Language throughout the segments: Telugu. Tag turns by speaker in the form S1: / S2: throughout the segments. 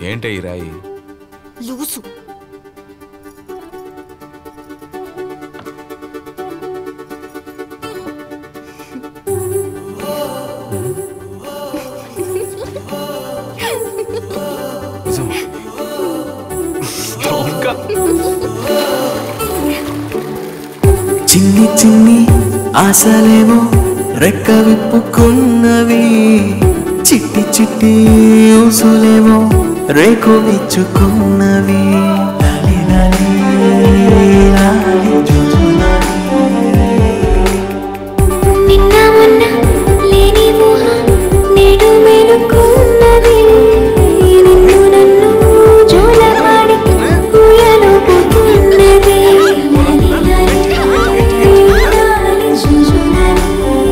S1: ఏంటే ఈ రాయి
S2: లూసు
S1: నిజమా? దొంగ.
S3: చిన్ని చిన్ని ఆశలేమో రెక్క విప్పుకున్నవి చిట్టి చిట్టి ఊసులేమో రేకు విచ్చుకున్నవి లాలి లాలి, లాలి జుజులాలి.
S4: నిన్న మొన్న లేని ఊహ నేడు మేలుకున్నది నిన్ను నన్ను జోలపాడి ఊయలుపుతున్నది లాలి లాలి లాలి జుజులాలి.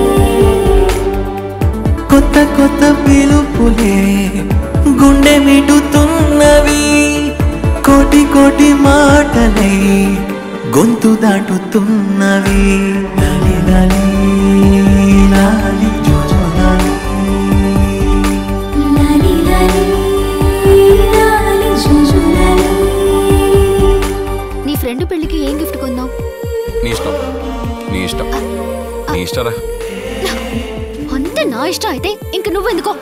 S3: కొత్త కొత్త పిలుపులే గుండె మిటుతున్నవి కోటి కోటి మాటలై గొంతు దాటుతున్నవి లాలి లాలి లాలి జోజోలాలి.
S4: లాలి లాలి లాలి జుజులాలి.
S2: నీ ఫ్రెండ్ పెళ్ళికి ఏం గిఫ్ట్ కొందాం
S1: నీ ఇష్టం నీ ఇష్టం నీ ఇష్టరా
S2: అంతే నా ఇష్టం అయితే ఇంక నువ్వెందుకో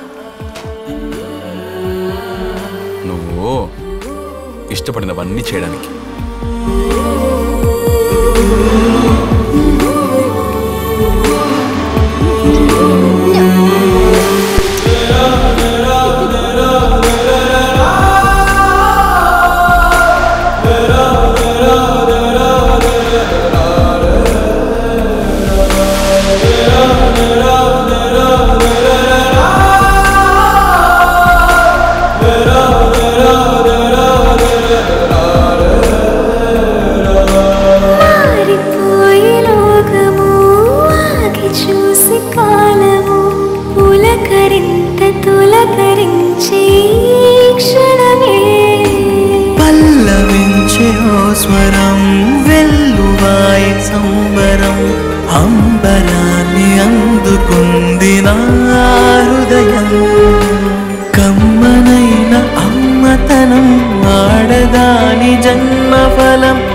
S1: నువ్వు ఇష్టపడినవన్నీ చేయడానికి
S4: మారిపోయే లోకము ఆగి చూసి కాలము పులకరింత తొలకరించే ఈ క్షణమే
S3: పల్లవించే ఓ స్వరం వెల్లువాయ సంబరం అంబరాన్ని అందుకుంది నా హృదయం కమ్మనైన అమ్మతనం ఆడదాని జన్మఫలం